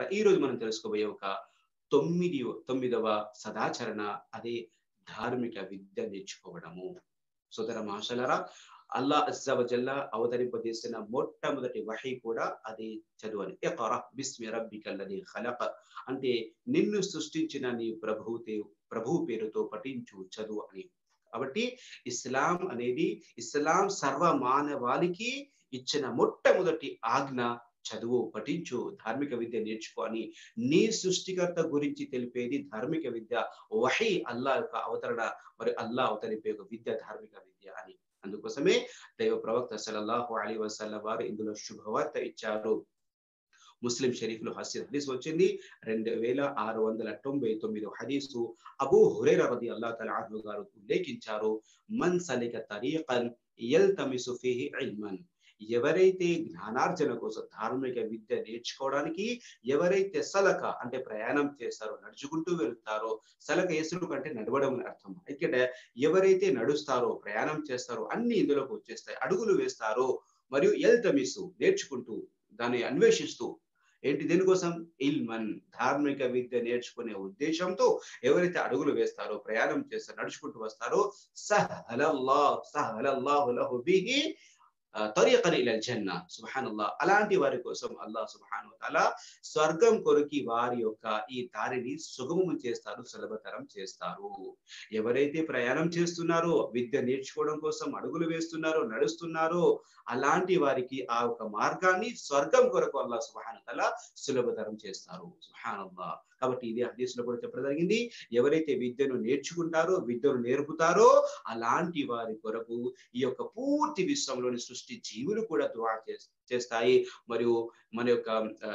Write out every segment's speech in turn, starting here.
ద్వారా ఈ రోజు మనం తెలుసుకోబోయే ఒక తొమ్మిది తొమ్మిదవ సదాచరణ అదే ధార్మిక విద్య నేర్చుకోవడము సోదర మహాశలరా అల్లా అజ్జవజల్లా అవతరింపజేసిన మొట్టమొదటి వహీ కూడా అది చదువని ఇqra బిస్మి రబ్బికల్లది ఖలక్ అంటే నిన్ను సృష్టించిన నీ ప్రభువు ప్రభు పేరుతో పఠించు చదువు అని కాబట్టి ఇస్లాం అనేది ఇస్లాం సర్వ మానవాళికి ఇచ్చిన మొట్టమొదటి ఆజ్ఞ చదువు పఠించు ధార్మిక విద్య నేర్చుకో అని నీ సృష్టికర్త గురించి తెలిపేది ధార్మిక విద్య వహీ అల్లా యొక్క అవతరణ మరి అల్లా అవతరిపే ఒక విద్య ధార్మిక విద్య అని అందుకోసమే దైవ ప్రవక్త సలల్లాహు అలీ వసల్ల వారు ఇందులో శుభవార్త ఇచ్చారు ముస్లిం షరీఫ్ లో హసీద్ హదీస్ వచ్చింది రెండు వేల ఆరు వందల తొంభై తొమ్మిది హదీసు అబూ హురైరా రది అల్లా తల గారు ఉల్లేఖించారు మన్ సలిక తరీఖన్ యల్తమిసు ఫీహి ఇల్మన్ ఎవరైతే జ్ఞానార్జన కోసం ధార్మిక విద్య నేర్చుకోవడానికి ఎవరైతే సలక అంటే ప్రయాణం చేస్తారో నడుచుకుంటూ వెళ్తారో సలక ఎసురు కంటే నడవడం అని అర్థం ఇక్కడ ఎవరైతే నడుస్తారో ప్రయాణం చేస్తారో అన్ని ఇందులోకి వచ్చేస్తాయి అడుగులు వేస్తారో మరియు ఎల్తమిసు నేర్చుకుంటూ దాన్ని అన్వేషిస్తూ ఏంటి దేనికోసం ఇల్మన్ ధార్మిక విద్య నేర్చుకునే ఉద్దేశంతో ఎవరైతే అడుగులు వేస్తారో ప్రయాణం చేస్తారో నడుచుకుంటూ వస్తారో సహలల్లా సహలల్లాహు లహు బిహి తరియకన్ ఇల జన్న సుహాన్ అల్లా అలాంటి వారి కోసం అల్లా సుహాన్ తాలా స్వర్గం కొరికి వారి యొక్క ఈ దారిని సుగమము చేస్తారు సులభతరం చేస్తారు ఎవరైతే ప్రయాణం చేస్తున్నారో విద్య నేర్చుకోవడం కోసం అడుగులు వేస్తున్నారో నడుస్తున్నారో అలాంటి వారికి ఆ యొక్క మార్గాన్ని స్వర్గం కొరకు అల్లా సుహాన్ తల సులభతరం చేస్తారు సుహాన్ అల్లా కాబట్టి ఇది హదీసులో కూడా చెప్పడం జరిగింది ఎవరైతే విద్యను నేర్చుకుంటారో విద్యను నేర్పుతారో అలాంటి వారి కొరకు ఈ యొక్క పూర్తి విశ్వంలోని సృష్టి జీవులు కూడా దువా చేస్తాయి మరియు మన యొక్క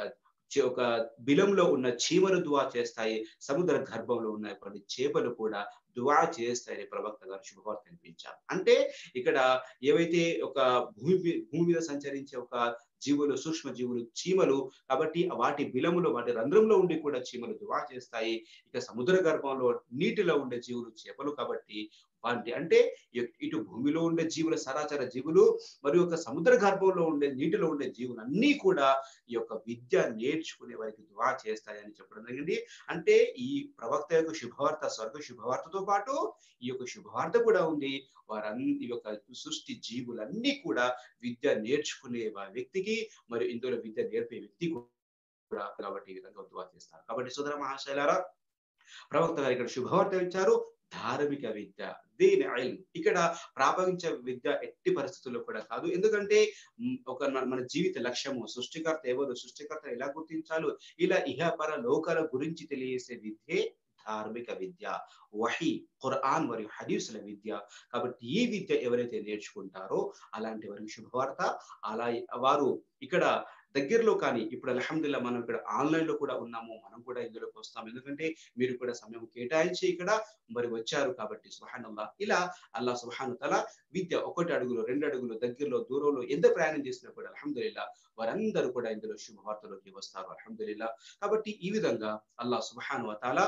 ఒక బిలంలో ఉన్న చీమలు దువా చేస్తాయి సముద్ర గర్భంలో ఉన్న కొన్ని చేపలు కూడా దువా చేస్తాయని ప్రవక్త గారు శుభవార్త కనిపించారు అంటే ఇక్కడ ఏవైతే ఒక భూమి భూమి మీద సంచరించే ఒక జీవులు సూక్ష్మ జీవులు చీమలు కాబట్టి వాటి బిలములో వాటి రంధ్రంలో ఉండి కూడా చీమలు దువా చేస్తాయి ఇక సముద్ర గర్భంలో నీటిలో ఉండే జీవులు చేపలు కాబట్టి వాటి అంటే ఇటు భూమిలో ఉండే జీవుల సరాచర జీవులు మరియు ఒక సముద్ర గర్భంలో ఉండే నీటిలో ఉండే జీవులు అన్నీ కూడా ఈ యొక్క విద్య నేర్చుకునే వారికి దువా చేస్తాయని చెప్పడం జరిగింది అంటే ఈ ప్రవక్త యొక్క శుభవార్త స్వర్గ శుభవార్తతో పాటు ఈ యొక్క శుభవార్త కూడా ఉంది వారన్ని ఈ యొక్క సృష్టి జీవులన్నీ కూడా విద్య నేర్చుకునే వ్యక్తికి మరియు ఇందులో విద్య నేర్పే వ్యక్తి కూడా కాబట్టి ఈ విధంగా దువా చేస్తారు కాబట్టి సోదర మహాశైలారా ప్రవక్త గారు ఇక్కడ శుభవార్త ఇచ్చారు ధార్మిక విద్య దీని ఐల్ ఇక్కడ ప్రాపంచ విద్య ఎట్టి పరిస్థితుల్లో కూడా కాదు ఎందుకంటే ఒక మన జీవిత లక్ష్యము సృష్టికర్త ఎవరు సృష్టికర్త ఎలా గుర్తించాలో ఇలా ఇహపర లోకాల గురించి తెలియజేసే విద్యే ధార్మిక విద్య వహీ ఖురాన్ మరియు హదీసుల విద్య కాబట్టి ఈ విద్య ఎవరైతే నేర్చుకుంటారో అలాంటి వారికి శుభవార్త అలా వారు ఇక్కడ దగ్గరలో కానీ ఇప్పుడు అల్హమ్దుల్లా మనం ఇక్కడ ఆన్లైన్ లో కూడా ఉన్నాము మనం కూడా ఇందులోకి వస్తాం ఎందుకంటే మీరు కూడా సమయం కేటాయించి ఇక్కడ మరి వచ్చారు కాబట్టి సుహానల్లా ఇలా అల్లా సుహాను తల విద్య ఒకటి అడుగులు రెండు అడుగులు దగ్గరలో దూరంలో ఎంత ప్రయాణం చేసినా కూడా అల్హమ్దుల్లా వారందరూ కూడా ఇందులో శుభవార్తలోకి వస్తారు అల్హమ్దుల్లా కాబట్టి ఈ విధంగా అల్లా సుహాను తాలా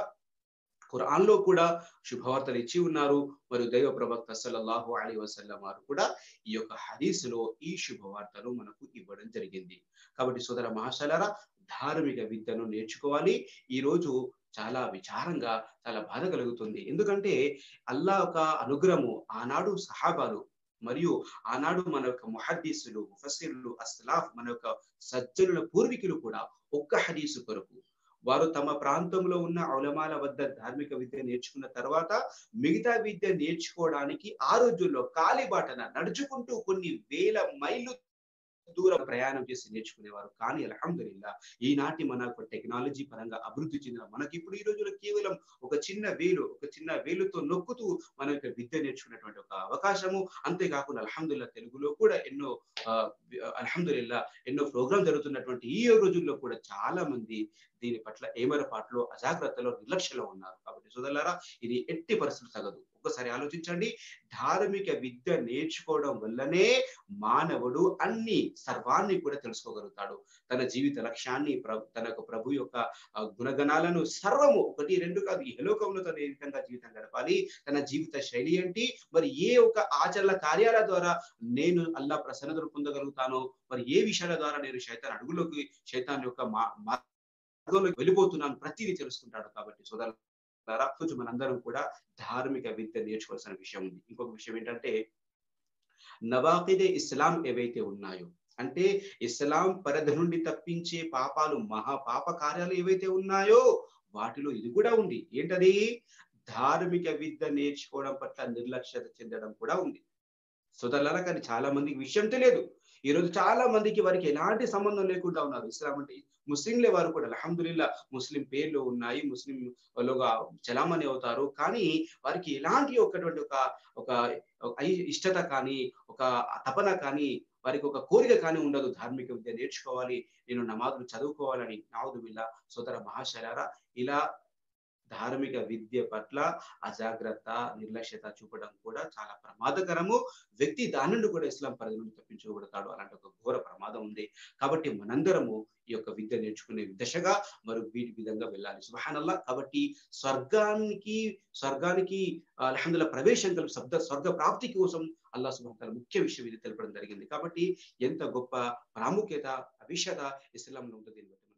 ఖురాన్ లో కూడా శుభవార్తలు ఇచ్చి ఉన్నారు మరియు దైవ ప్రవక్త సల్లల్లాహు అలీ వసల్లం వారు కూడా ఈ యొక్క హదీసులో ఈ శుభవార్తను మనకు ఇవ్వడం జరిగింది కాబట్టి సోదర మహాశలారా ధార్మిక విద్యను నేర్చుకోవాలి ఈ రోజు చాలా విచారంగా చాలా బాధ కలుగుతుంది ఎందుకంటే అల్లా ఒక అనుగ్రహము ఆనాడు సహాబాలు మరియు ఆనాడు మన యొక్క ముహద్దీసులు ముఫసిర్లు అస్లాఫ్ మన యొక్క సజ్జనుల పూర్వీకులు కూడా ఒక్క హదీసు కొరకు వారు తమ ప్రాంతంలో ఉన్న ఔలమాల వద్ద ధార్మిక విద్య నేర్చుకున్న తర్వాత మిగతా విద్య నేర్చుకోవడానికి ఆ రోజుల్లో కాలిబాటన నడుచుకుంటూ కొన్ని వేల మైళ్ళు దూరం ప్రయాణం చేసి నేర్చుకునేవారు కానీ అల్హమ్దుల్లా ఈనాటి మనకు టెక్నాలజీ పరంగా అభివృద్ధి చెందిన మనకి ఇప్పుడు ఈ రోజుల్లో కేవలం ఒక చిన్న వేలు ఒక చిన్న వేలుతో నొక్కుతూ మన యొక్క విద్య నేర్చుకునేటువంటి ఒక అవకాశము అంతేకాకుండా అల్హమ్దుల్లా తెలుగులో కూడా ఎన్నో అల్హమ్దుల్లా ఎన్నో ప్రోగ్రాం జరుగుతున్నటువంటి ఈ రోజుల్లో కూడా చాలా మంది దీని పట్ల ఏమరపాట్లో అజాగ్రత్తలో నిర్లక్ష్యంలో ఉన్నారు కాబట్టి సోదరులారా ఇది ఎట్టి పరిస్థితులు తగదు ఒకసారి ఆలోచించండి ధార్మిక విద్య నేర్చుకోవడం వల్లనే మానవుడు అన్ని సర్వాన్ని కూడా తెలుసుకోగలుగుతాడు తన జీవిత లక్ష్యాన్ని తన ప్రభు యొక్క గుణగణాలను సర్వము ఒకటి రెండు కాదు ఈ లోకంలో తను ఏ విధంగా జీవితం గడపాలి తన జీవిత శైలి ఏంటి మరి ఏ ఒక ఆచరణ కార్యాల ద్వారా నేను అల్లా ప్రసన్నతను పొందగలుగుతానో మరి ఏ విషయాల ద్వారా నేను శైతాన్ అడుగులోకి శైతాన్ యొక్క మా మార్గంలోకి వెళ్ళిపోతున్నాను ప్రతిదీ తెలుసుకుంటాడు కాబట్టి సోదరులారా కొంచెం మనందరం కూడా ధార్మిక విద్య నేర్చుకోవాల్సిన విషయం ఉంది ఇంకొక విషయం ఏంటంటే నవాకిదే ఇస్లాం ఏవైతే ఉన్నాయో అంటే ఇస్లాం పరిధి నుండి తప్పించే పాపాలు మహా పాప కార్యాలు ఏవైతే ఉన్నాయో వాటిలో ఇది కూడా ఉంది ఏంటది ధార్మిక విద్య నేర్చుకోవడం పట్ల నిర్లక్ష్యత చెందడం కూడా ఉంది సోదరులారా కానీ చాలా మందికి విషయం తెలియదు ఈ రోజు చాలా మందికి వారికి ఎలాంటి సంబంధం లేకుండా ఉన్నారు ఇస్లాం అంటే ముస్లింలే వారు కూడా అల్హమ్దుల్లా ముస్లిం పేర్లు ఉన్నాయి ముస్లిం వాళ్ళుగా చలామణి అవుతారు కానీ వారికి ఎలాంటి ఒకటువంటి ఒక ఒక ఇష్టత కానీ ఒక తపన కానీ వారికి ఒక కోరిక కానీ ఉండదు ధార్మిక విద్య నేర్చుకోవాలి నేను నమాజులు చదువుకోవాలని నావుదు బిల్లా సోదర మహాశరారా ఇలా ధార్మిక విద్య పట్ల అజాగ్రత్త నిర్లక్ష్యత చూపడం కూడా చాలా ప్రమాదకరము వ్యక్తి దాని నుండి కూడా ఇస్లాం పరిధి నుండి తప్పించుకోబడతాడు అలాంటి ఒక ఘోర ప్రమాదం ఉంది కాబట్టి మనందరము ఈ యొక్క విద్య నేర్చుకునే దశగా మరి వీటి విధంగా వెళ్ళాలి సుహానల్లా కాబట్టి స్వర్గానికి స్వర్గానికి అల్హందుల ప్రవేశం కలిపి శబ్ద స్వర్గ ప్రాప్తి కోసం అల్లా సుబాన్ ముఖ్య విషయం ఇది తెలపడం జరిగింది కాబట్టి ఎంత గొప్ప ప్రాముఖ్యత అవిషత ఇస్లాంలో ఉంటుంది